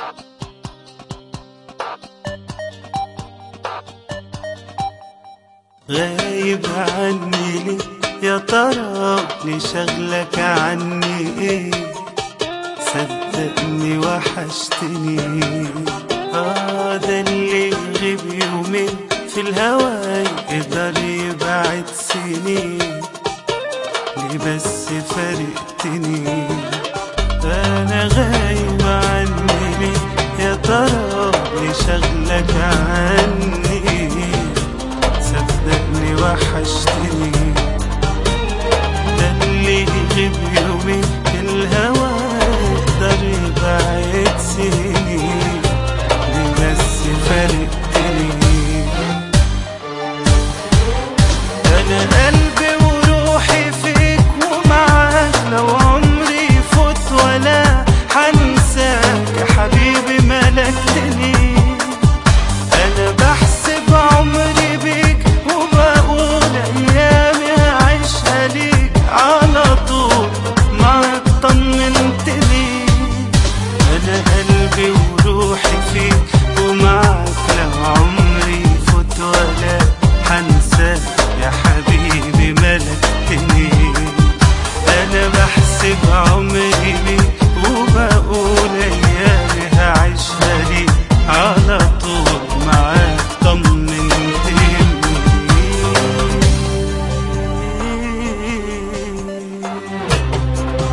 غايب عني ليه يا ترى ليه شغلك عني ايه صدقني وحشتني اه ده اللي يغيب يومين في الهوا يقدر يبعد سنين ليه بس فارقتني انا غايب عني ليه يا ترى ليه شغلك عني صدقني وحشتني ده اللي يغيب يومين في الهوا يقدر يبعد سنين ليه بس فارقتني انا قلبي وروحي فيك ومعاك لو عمري يفوت ولا حنساك يا حبيبي ملكتني انا بحسب عمري بيك وبقول ايامي هعيشها ليك على طول معاك طمنتني انا قلبي وروحي فيك ومعاك لو عمري يفوت ولا حنساك يا حبيبي ملكتني انا بحسب عمري بيك وبقول ايامي هعيشها ليك على طول معاك طمنتني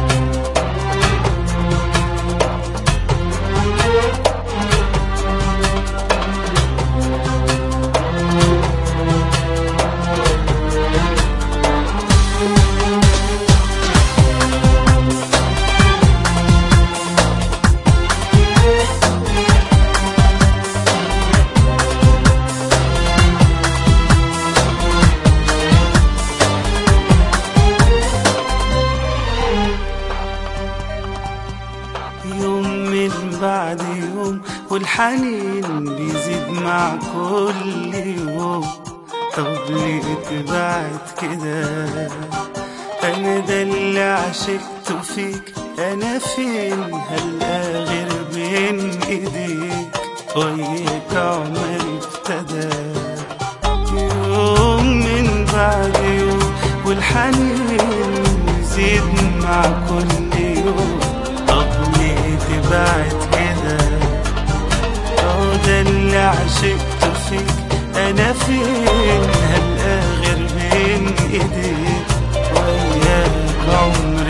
يوم من بعد يوم والحنين بيزيد مع كل يوم طب ليه تبعد كده انا ده اللي عشقته فيك انا فين هلقى غير بين ايديك وياك عمري ابتدى يوم من بعد يوم والحنين يزيد مع كل يوم طب ليه تبعد كده اه ده اللي عشقته فيك انا فين هلقى غير بين ايديك وياك عمري